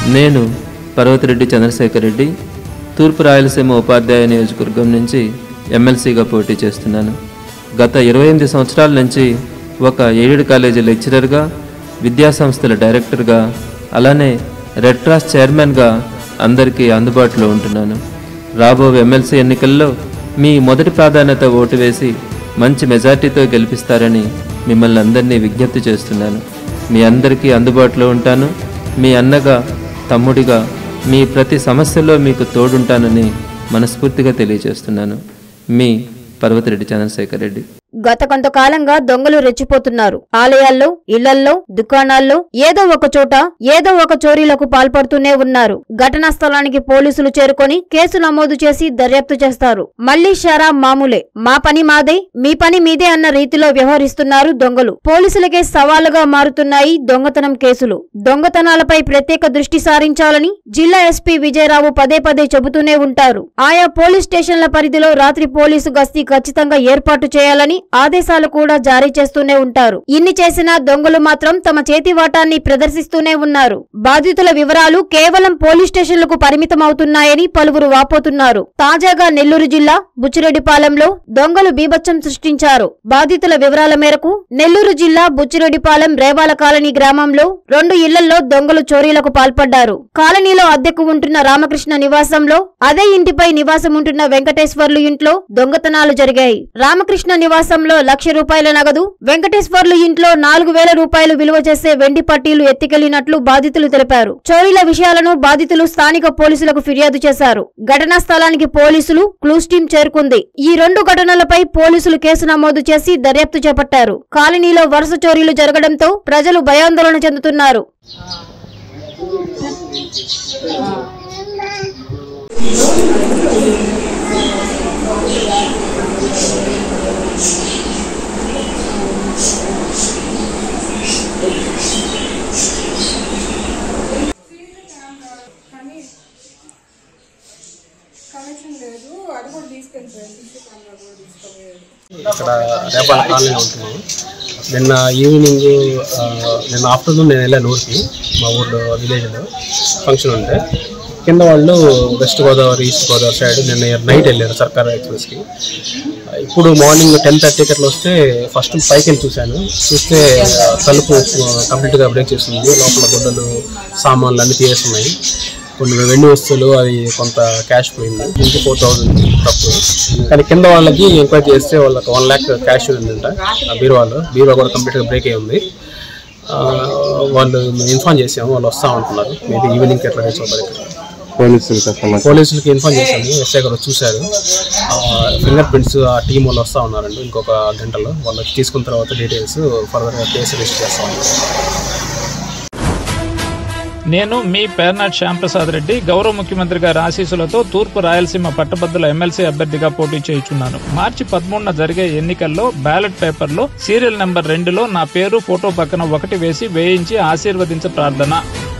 నేను పర్వతిరెడ్డి చంద్రశేఖర్ రెడ్డి తూర్పు రాయలసీమ ఉపాధ్యాయ నియోజకవర్గం నుంచి ఎమ్మెల్సీగా పోటీ చేస్తున్నాను గత ఇరవై ఎనిమిది సంవత్సరాల నుంచి ఒక ఎయిడెడ్ కాలేజీ లెక్చరర్గా విద్యాసంస్థల డైరెక్టర్గా అలానే రెడ్ క్రాస్ చైర్మన్గా అందరికీ అందుబాటులో ఉంటున్నాను రాబో ఎమ్మెల్సీ ఎన్నికల్లో మీ మొదటి ప్రాధాన్యత ఓటు వేసి మంచి మెజార్టీతో గెలిపిస్తారని మిమ్మల్ని అందరినీ విజ్ఞప్తి చేస్తున్నాను మీ అందరికీ అందుబాటులో ఉంటాను మీ అన్నగా తమ్ముడిగా మీ ప్రతి సమస్యలో మీకు తోడుంటానని మనస్ఫూర్తిగా తెలియజేస్తున్నాను మీ పర్వతిరెడ్డి చంద్రశేఖర్ రెడ్డి గత కొంతకాలంగా దొంగలు రెచ్చిపోతున్నారు ఆలయాల్లో ఇళ్లల్లో దుకాణాల్లో ఏదో ఒక చోట ఏదో ఒక చోరీలకు పాల్పడుతూనే ఉన్నారు ఘటనా స్థలానికి పోలీసులు చేరుకొని కేసు నమోదు చేసి దర్యాప్తు చేస్తారు మళ్లీ షరా మామూలే మా పని మాదే మీ పని మీదే అన్న రీతిలో వ్యవహరిస్తున్నారు దొంగలు పోలీసులకే సవాలుగా మారుతున్నాయి దొంగతనం కేసులు దొంగతనాలపై ప్రత్యేక దృష్టి సారించాలని జిల్లా ఎస్పీ విజయరావు పదే పదే చెబుతూనే ఉంటారు ఆయా పోలీస్ స్టేషన్ల పరిధిలో రాత్రి పోలీసు గస్తీ ఖచ్చితంగా ఏర్పాటు చేయాలని ఆదేశాలు కూడా జారీ చేస్తూనే ఉంటారు ఇన్ని చేసినా దొంగలు మాత్రం తమ చేతి వాటాన్ని ప్రదర్శిస్తూనే ఉన్నారు బాధితుల వివరాలు కేవలం పోలీస్ స్టేషన్లకు పరిమితం అవుతున్నాయని పలువురు వాపోతున్నారు తాజాగా నెల్లూరు జిల్లా బుచ్చిరెడ్డిపాలెంలో దొంగలు బీభత్సం సృష్టించారు బాధితుల వివరాల మేరకు నెల్లూరు జిల్లా బుచ్చిరెడ్డిపాలెం రేవాల కాలనీ గ్రామంలో రెండు ఇళ్లలో దొంగలు చోరీలకు పాల్పడ్డారు కాలనీలో అద్దెకు ఉంటున్న రామకృష్ణ నివాసంలో అదే ఇంటిపై నివాసం ఉంటున్న వెంకటేశ్వర్లు ఇంట్లో దొంగతనాలు జరిగాయి రామకృష్ణ నివాసంలో లక్ష రూపాయల నగదు వెంకటేశ్వర్లు ఇంట్లో నాలుగు వేల రూపాయలు విలువ చేసే వెండి పట్టీలు ఎత్తికెళ్లినట్లు బాధితులు తెలిపారు చోరీల విషయాలను బాధితులు స్థానిక పోలీసులకు ఫిర్యాదు చేశారు ఘటనా స్థలానికి పోలీసులు క్లూస్ టీం చేరుకుంది ఈ రెండు ఘటనలపై పోలీసులు కేసు నమోదు చేసి దర్యాప్తు చేపట్టారు కాలనీలో వరుస చోరీలు జరగడంతో ప్రజలు భయాందోళన చెందుతున్నారు కనెక్షన్ లేదు అది కూడా తీసుకెళ్ళిపోయారు సీసీ కెమెరా కూడా తీసుకెళ్ళారు ఇక్కడ రేపాల కాలనీలో ఉంటున్నాము నిన్న ఈవినింగ్ ఆ, నిన్న ఆఫ్టర్నూన్ నేను వెళ్ళాను ఊరికి మా ఊర్లో విలేజ్లో ఫంక్షన్ ఉంటే కింద వాళ్ళు west Godavari east Godavari side నిన్న నైట్ వెళ్ళారు సర్కార్ ఎక్స్ప్రెస్కి ఇప్పుడు మార్నింగ్ టెన్ థర్టీకి అట్లా వస్తే ఫస్ట్ పైకి వెళ్ళి చూశాను చూస్తే ఆ, తలుపు కంప్లీట్గా బ్రేక్ చేస్తుంది లోపల గుడ్డలు సామాన్లు అన్నీ తీసేస్తున్నాయి కొన్ని వెండి వస్తువులు అవి కొంత క్యాష్ పోయింది ఇంటి ఫోర్ థౌజండ్ తప్పు కానీ కింద వాళ్ళకి ఎంక్వైరీ చేస్తే వాళ్ళకి వన్ ల్యాక్ క్యాష్ ఉందంట ఆ బీరువాలో బీరువా కూడా కంప్లీట్గా బ్రేక్ అయి ఉంది ఆ, వాళ్ళు ఇన్ఫార్మ్ చేసాము వాళ్ళు వస్తా ఉంటున్నారు మేబీ ఈవినింగ్ ఎట్లా చూడాలి పోలీసులకి ఇన్ఫార్మ్ చేశాము ఎస్ఐ గారు వచ్చి చూశారు ఫింగర్ ప్రింట్స్ ఆ టీం వాళ్ళు వస్తూ ఉన్నారండి ఇంకొక గంటలో వాళ్ళు తీసుకున్న తర్వాత డీటెయిల్స్ ఫర్దర్గా కేసు రిజిస్టర్ చేస్తాం నేను మీ పేర్నాట్ శ్యాంప్రసాద్ రెడ్డి గౌరవ ముఖ్యమంత్రి గారి ఆశీస్సులతో తూర్పు రాయలసీమ పట్టభద్రుల ఎమ్మెల్సీ అభ్యర్థిగా పోటీ చేయుచున్నాను మార్చి పదమూడున జరిగే ఎన్నికల్లో బ్యాలెట్ పేపర్లో సీరియల్ నెంబర్ రెండులో నా పేరు ఫోటో పక్కన ఒకటి వేసి వేయించి ఆశీర్వదించ ప్రార్థన